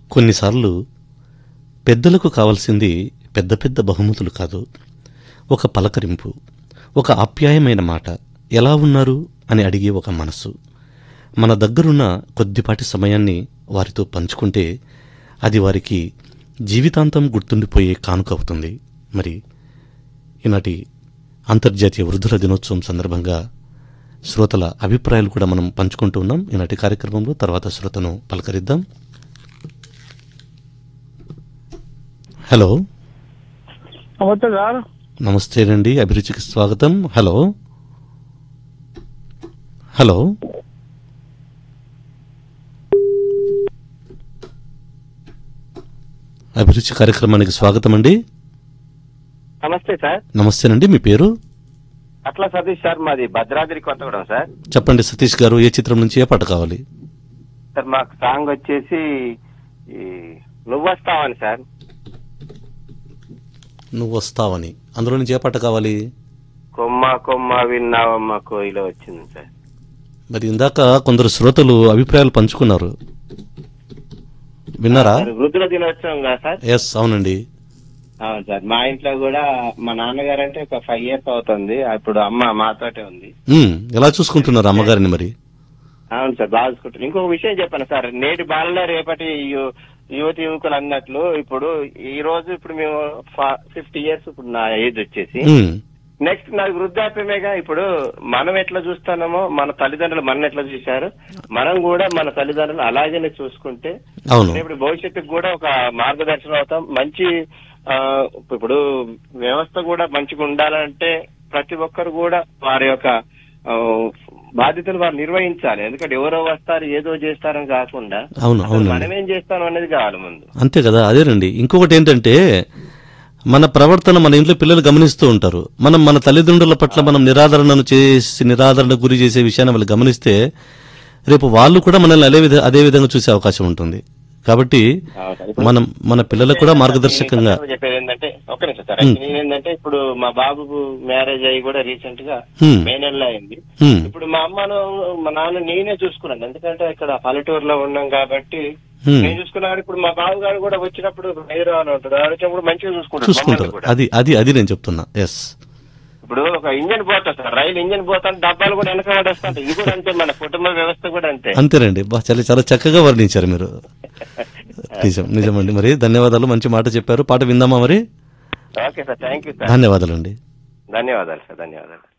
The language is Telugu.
కొన్నిసార్లు పెద్దలకు కావలసింది పెద్ద పెద్ద బహుమతులు కాదు ఒక పలకరింపు ఒక ఆప్యాయమైన మాట ఎలా ఉన్నారు అని అడిగే ఒక మనసు మన దగ్గరున్న కొద్దిపాటి సమయాన్ని వారితో పంచుకుంటే అది వారికి జీవితాంతం గుర్తుండిపోయే కానుక అవుతుంది మరి ఈనాటి అంతర్జాతీయ వృద్ధుల దినోత్సవం సందర్భంగా శ్రోతల అభిప్రాయాలు కూడా మనం పంచుకుంటూ ఉన్నాం ఈనాటి కార్యక్రమంలో తర్వాత శ్రోతను పలకరిద్దాం హలో నమస్తే సార్ నమస్తేనండి అభిరుచికి స్వాగతం హలో హలో అభిరుచి కార్యక్రమానికి స్వాగతం అండి నమస్తే సార్ నమస్తేనండి మీ పేరు అట్లా సతీష్ సార్ మాది భద్రాద్రి కొత్తగూడెం సార్ చెప్పండి సతీష్ గారు ఏ చిత్రం నుంచి ఏ పాట కావాలి సార్ మాకు సాంగ్ వచ్చేసి ఈ నువ్వు వస్తావని సార్ నువ్వు వస్తావని అందులో నుంచి ఏ పాట కావాలి కొమ్మ కొమ్మ విన్నావమ్మ కోయిలో వచ్చింది సార్ మరి ఇందాక కొందరు శ్రోతలు అభిప్రాయాలు పంచుకున్నారు విన్నారా సార్, వృద్ధుల దినోత్సవం కదా సార్ ఎస్ అవునండి అవును సార్ మా ఇంట్లో కూడా మా నాన్నగారు అంటే ఒక ఫైవ్ ఇయర్స్ అవుతుంది ఇప్పుడు అమ్మ మాతోటే ఉంది ఉమ్, ఎలా చూసుకుంటున్నారు అమ్మగారిని మరి అవును సార్ బాగా చూసుకుంటారు ఇంకొక విషయం చెప్పాను సార్ నేటి బాలలో రేపటి యు- యువతి యువకులు అన్నట్లు ఇప్పుడు ఈ రోజు ఇప్పుడు మేము ఫిఫ్టీ ఇయర్స్ ఇప్పుడు నా ఏజ్ వచ్చేసి ఉమ్, నెక్స్ట్ నాకు వృద్ధాప్యమేగా ఇప్పుడు మనం ఎట్లా చూస్తున్నామో మన తల్లిదండ్రులు మన ఎట్లా చూశారు మనం కూడా మన తల్లిదండ్రులు అలాగనే చూసుకుంటే అవును ఇప్పుడు భవిష్యత్తుకు కూడా ఒక మార్గదర్శనం అవుతాం మంచి ఆ, ఇప్పుడు వ్యవస్థ కూడా మంచిగా ఉండాలంటే ప్రతి ఒక్కరు కూడా వారి యొక్క ఆ, బాధ్యతలు వారు నిర్వహించాలి ఎందుకంటే ఎవరో వస్తారు ఏదో చేస్తారని కాకుండా అవును అసలు అవునండి మనం ఏం చేస్తాం అనేది కావాలి ముందు అంతే కదా అదేనండి ఇంకొకటి ఏంటంటే మన ప్రవర్తన మన ఇంట్లో పిల్లలు గమనిస్తూ ఉంటారు మనం మన తల్లిదండ్రుల పట్ల మనం నిరాదరణను చేసి నిరాదరణ గురి చేసే విషయాన్ని వాళ్ళు గమనిస్తే రేపు వాళ్ళు కూడా మనల్ని అదే విధ అదే విధంగా చూసే అవకాశం ఉంటుంది కాబట్టి మనం మన పిల్లలకు కూడా మార్గదర్శకంగా నేను చెప్పేది ఏంటంటే ఒక్క నిమిషం సార్ నేను ఏంటంటే ఇప్పుడు మా బాబుకు మ్యారేజ్ అయ్యి కూడా రీసెంట్ గా హ్మ్, మే నెలలో అయింది హ్మ్, ఇప్పుడు మా అమ్మను మా నాన్న నేనే చూసుకున్నాను ఎందుకంటే ఇక్కడ పల్లెటూరులో ఉన్నాం కాబట్టి హ్మ్. నేను చూసుకున్నాను ఇప్పుడు మా బాబు గారు కూడా వచ్చినప్పుడు హైదరాబాద్ ఉంటాడు ఆడు వచ్చినప్పుడు మంచిగా చూసుకుంటాడు చూసుకుంటారు మమ్మల్ని కూడా అది అది అది నేను చెప్తున్నా ఎస్ ఇప్పుడు ఒక ఇంజన్ పోతా సార్ రైలు ఇంజన్ పోతాను డబ్బాలు కూడా వెనక పడేస్తాయి ఇది కూడా అంతే మన కుటుంబ వ్యవస్థ కూడా అంతే అంతేనండి బా చాలా చాలా చక్కగా వర్ణించారు మీరు నిజం నిజమండి మరి ధన్యవాదాలు మంచి మాట చెప్పారు పాట విందామా మరి okay sir thank you sir ధన్యవాదాలండి ధన్యవాదాలు సార్ ధన్యవాదాలు